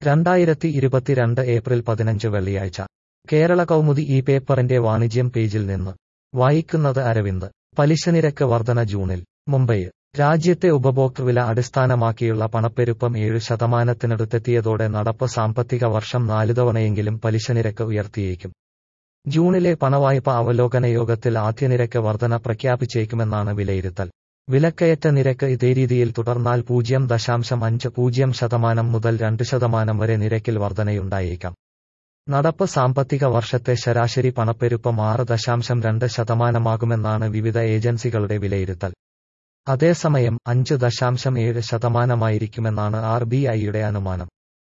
രണ്ടായിരത്തി ഇരുപത്തിരണ്ട് ഏപ്രിൽ പതിനഞ്ച് വെള്ളിയാഴ്ച കേരള കൗമുദി ഈ പേപ്പറിന്റെ വാണിജ്യം പേജിൽ നിന്ന് വായിക്കുന്നത് അരവിന്ദ് പലിശനിരക്ക് വർധന ജൂണിൽ മുംബൈ രാജ്യത്തെ ഉപഭോക്തൃവില അടിസ്ഥാനമാക്കിയുള്ള പണപ്പെരുപ്പം ഏഴ് ശതമാനത്തിനടുത്തെത്തിയതോടെ നടപ്പ് സാമ്പത്തിക വർഷം നാലുതവണയെങ്കിലും പലിശനിരക്ക് ഉയർത്തിയേക്കും ജൂണിലെ പണവായ്പ അവലോകന യോഗത്തിൽ ആദ്യ നിരക്ക് വർധന പ്രഖ്യാപിച്ചേക്കുമെന്നാണ് വിലയിരുത്തൽ വിലക്കയറ്റ നിരക്ക് ഇതേ രീതിയിൽ തുടർന്നാൽ പൂജ്യം ദശാംശം അഞ്ച് പൂജ്യം ശതമാനം മുതൽ രണ്ട് ശതമാനം വരെ നിരക്കിൽ വർധനയുണ്ടായേക്കാം നടപ്പ് സാമ്പത്തിക വർഷത്തെ ശരാശരി പണപ്പെരുപ്പം ആറ് ദശാംശം രണ്ട് ശതമാനമാകുമെന്നാണ് വിവിധ ഏജൻസികളുടെ വിലയിരുത്തൽ അതേസമയം അഞ്ച് ദശാംശം ഏഴ് ശതമാനമായിരിക്കുമെന്നാണ് ആർ ബി ഐയുടെ അനുമാനം